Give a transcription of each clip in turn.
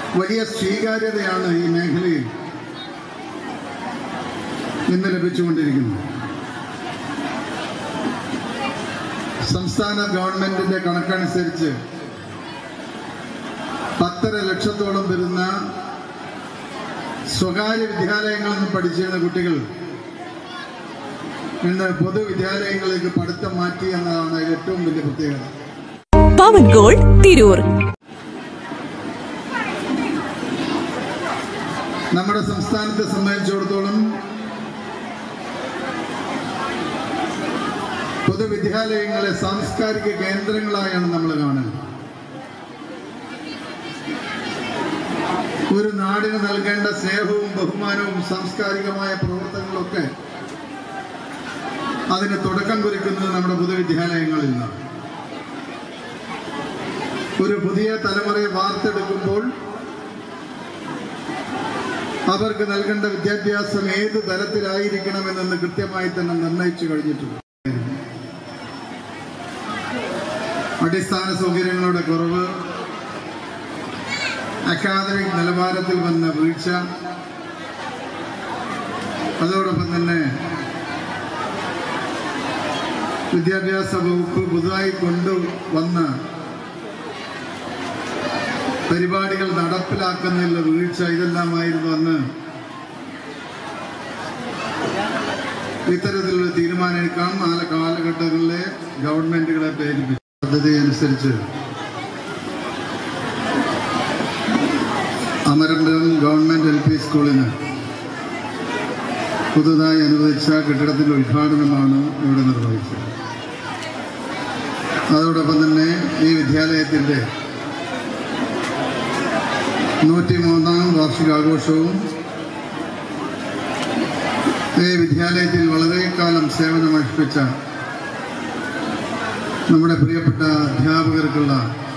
വലിയ സ്വീകാര്യതയാണ് ഈ മേഖലയിൽ ഇന്ന് ലഭിച്ചുകൊണ്ടിരിക്കുന്നത് സംസ്ഥാന ഗവൺമെന്റിന്റെ കണക്കനുസരിച്ച് പത്തര ലക്ഷത്തോളം വരുന്ന സ്വകാര്യ വിദ്യാലയങ്ങളിൽ നിന്ന് പഠിച്ചിരുന്ന കുട്ടികൾ ഇന്ന് പൊതുവിദ്യാലയങ്ങളിലേക്ക് പഠിത്തം മാറ്റി എന്നതാണ് അതിൽ ഏറ്റവും വലിയ പ്രത്യേകത പവൻ ഗോൾഡ് തിരൂർ നമ്മുടെ സംസ്ഥാനത്തെ സംബന്ധിച്ചിടത്തോളം പൊതുവിദ്യാലയങ്ങളെ സാംസ്കാരിക കേന്ദ്രങ്ങളായാണ് നമ്മൾ കാണുന്നത് ഒരു നാടിന് നൽകേണ്ട സ്നേഹവും ബഹുമാനവും സാംസ്കാരികമായ പ്രവർത്തനങ്ങളൊക്കെ അതിന് തുടക്കം കുറിക്കുന്നത് നമ്മുടെ പൊതുവിദ്യാലയങ്ങളിൽ നിന്നാണ് ഒരു പുതിയ തലമുറയെ വാർത്തെടുക്കുമ്പോൾ അവർക്ക് നൽകേണ്ട വിദ്യാഭ്യാസം ഏത് തലത്തിലായിരിക്കണമെന്ന് കൃത്യമായി തന്നെ നിർണയിച്ചു കഴിഞ്ഞിട്ടുണ്ട് അടിസ്ഥാന സൗകര്യങ്ങളുടെ കുറവ് അക്കാദമിക് നിലവാരത്തിൽ വന്ന വീഴ്ച അതോടൊപ്പം തന്നെ വിദ്യാഭ്യാസ വകുപ്പ് പുതുതായി കൊണ്ടുവന്ന പരിപാടികൾ നടപ്പിലാക്കുന്നതിലുള്ള വീഴ്ച ഇതെല്ലാമായിരുന്നു അന്ന് ഇത്തരത്തിലുള്ള തീരുമാനം എടുക്കാൻ നാല് കാലഘട്ടങ്ങളിലെ ഗവൺമെന്റുകളെ പ്രേരിപ്പിച്ചു പദ്ധതി അനുസരിച്ച് അമരമ്പലം ഗവൺമെന്റ് എൽ പി സ്കൂളിന് പുതുതായി അനുവദിച്ച കെട്ടിടത്തിന്റെ ഉദ്ഘാടനമാണ് ഇവിടെ നിർവഹിച്ചത് അതോടൊപ്പം തന്നെ ഈ വിദ്യാലയത്തിന്റെ നൂറ്റിമൂന്നാം വാർഷികാഘോഷവും ഈ വിദ്യാലയത്തിൽ വളരെ കാലം സേവനമനുഷ്ഠിച്ച നമ്മുടെ പ്രിയപ്പെട്ട അധ്യാപകർക്കുള്ള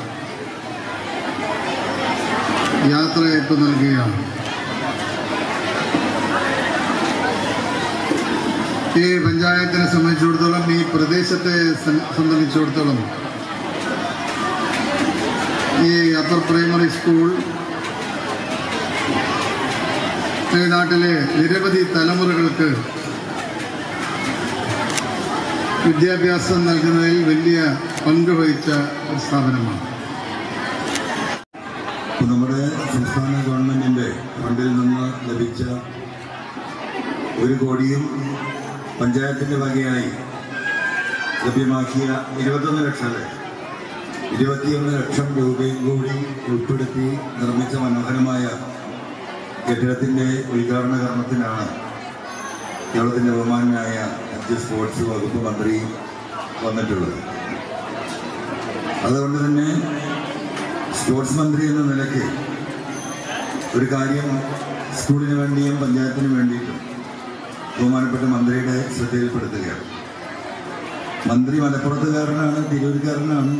യാത്രയപ്പ് നൽകുകയാണ് ഈ പഞ്ചായത്തിനെ സംബന്ധിച്ചിടത്തോളം ഈ പ്രദേശത്തെ സം- സംബന്ധിച്ചിടത്തോളം ഈ അപ്പർ പ്രൈമറി സ്കൂൾ ഈ നാട്ടിലെ നിരവധി തലമുറകൾക്ക് വിദ്യാഭ്യാസം നൽകുന്നതിൽ വലിയ പങ്ക് വഹിച്ച ഒരു സ്ഥാപനമാണ് ഇപ്പോൾ നമ്മുടെ സംസ്ഥാന ഗവൺമെന്റിന്റെ ഫണ്ടിൽ നിന്ന് ലഭിച്ച ഒരു കോടിയും പഞ്ചായത്തിന്റെ വകയായി ലഭ്യമാക്കിയ ഇരുപത്തൊന്ന് ലക്ഷം അല്ലേ ഇരുപത്തിയൊന്ന് ലക്ഷം രൂപയും കൂടി ഉൾപ്പെടുത്തി നിർമ്മിച്ച മനോഹരമായ കെട്ടിടത്തിന്റെ ഉദ്ഘാടന കർമ്മത്തിനാണ് കേരളത്തിന്റെ ബഹുമാനായ രാജ്യ സ്പോർട്സ് വകുപ്പ് മന്ത്രി വന്നിട്ടുള്ളത് അതുകൊണ്ട് തന്നെ സ്പോർട്സ് മന്ത്രി എന്ന നിലയ്ക്ക് ഒരു കാര്യം സ്കൂളിന് വേണ്ടിയും പഞ്ചായത്തിന് വേണ്ടിയിട്ടും ബഹുമാനപ്പെട്ട മന്ത്രിയുടെ ശ്രദ്ധയിൽപ്പെടുത്തുകയാണ് മന്ത്രി മലപ്പുറത്തുകാരനാണ് തിരൂരുകാരനാണ്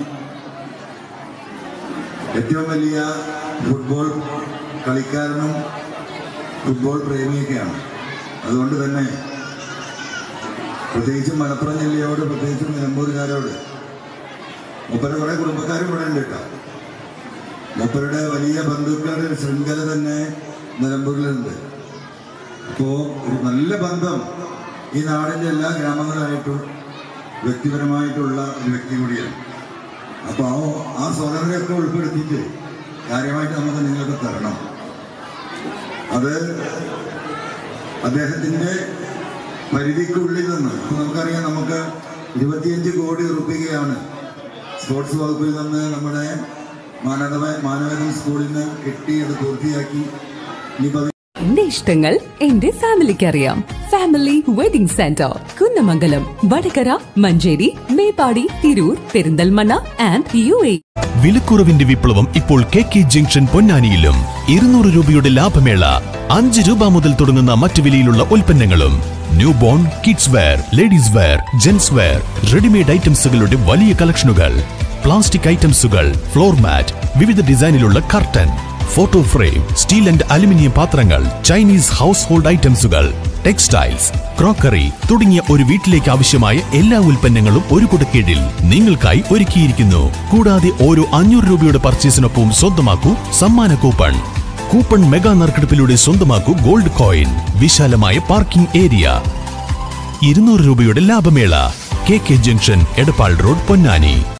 ഏറ്റവും വലിയ ഫുട്ബോൾ കളിക്കാരനും ഫുട്ബോൾ പ്രേമിയൊക്കെയാണ് അതുകൊണ്ട് തന്നെ പ്രത്യേകിച്ചും മലപ്പുറം ജില്ലയോട് പ്രത്യേകിച്ചും നിലമ്പൂരുകാരോട് മൂപ്പര കുറെ കുടുംബക്കാരും ഇവിടെ ഉണ്ട് കേട്ടോ മൂപ്പരുടെ വലിയ ബന്ധുക്കളുടെ ഒരു ശൃംഖല തന്നെ നിലമ്പൂരിലുണ്ട് അപ്പോ ഒരു നല്ല ബന്ധം ഈ നാടിന്റെ എല്ലാ ഗ്രാമങ്ങളായിട്ടും വ്യക്തിപരമായിട്ടുള്ള ഒരു വ്യക്തി കൂടിയാണ് അപ്പൊ ആ ആ സോദരനെയൊക്കെ ഉൾപ്പെടുത്തിയിട്ട് കാര്യമായിട്ട് നമുക്ക് നിങ്ങൾക്ക് തരണം അത് അദ്ദേഹത്തിന്റെ പരിധിക്കുള്ളിൽ നിന്ന് ഇപ്പൊ നമുക്കറിയാം നമുക്ക് ഇരുപത്തിയഞ്ച് കോടി റുപ്യയാണ് സ്പോർട്സ് വകുപ്പിൽ നിന്ന് നമ്മുടെ മാനവ മാനവേദൻ സ്കൂളിൽ നിന്ന് കിട്ടി അത് പൂർത്തിയാക്കി ഇനിയിപ്പോ അത് എന്റെ ഇഷ്ടങ്ങൾ എന്റെ ഫാമിലിക്ക് അറിയാം family wedding centre Kunnamangalam Vadakara Manjeri Meppadi Tirur Perinthalmanna and U A വിലക്കുറവിന്റെ വിപ്ലവം ഇപ്പോൾ കെ കെ ജംഗ്ഷൻ പൊന്നാനിയിലും ഇരുന്നൂറ് രൂപയുടെ ലാഭമേള അഞ്ച് രൂപ മുതൽ തുടങ്ങുന്ന മറ്റു വിലയിലുള്ള ഉൽപ്പന്നങ്ങളും new born kids wear ladies wear gents wear readymade ഐറ്റംസുകളുടെ വലിയ കളക്ഷനുകൾ പ്ലാസ്റ്റിക് ഐറ്റംസുകൾ ഫ്ലോർ മാറ്റ് വിവിധ ഡിസൈനിലുള്ള curtain photo frame steel and aluminium പാത്രങ്ങൾ ചൈനീസ് ഹൗസ് ഹോൾഡ് ഐറ്റംസുകൾ ടെക്സ്റ്റൈൽസ് ക്രോക്കറി തുടങ്ങിയ ഒരു വീട്ടിലേക്ക് ആവശ്യമായ എല്ലാ ഉൽപ്പന്നങ്ങളും ഒരു കുടക്കീഴിൽ നിങ്ങൾക്കായി ഒരുക്കിയിരിക്കുന്നു കൂടാതെ ഓരോ അഞ്ഞൂറ് രൂപയുടെ പർച്ചേസിനൊപ്പവും സ്വന്തമാക്കൂ സമ്മാന കൂപ്പൺ കൂപ്പൺ മെഗാ നറുക്കെടുപ്പിലൂടെ സ്വന്തമാക്കൂ ഗോൾഡ് കോയിൻ വിശാലമായ പാർക്കിംഗ് ഏരിയ ഇരുന്നൂറ് രൂപയുടെ ലാഭമേള K K junction Edappal road Ponnani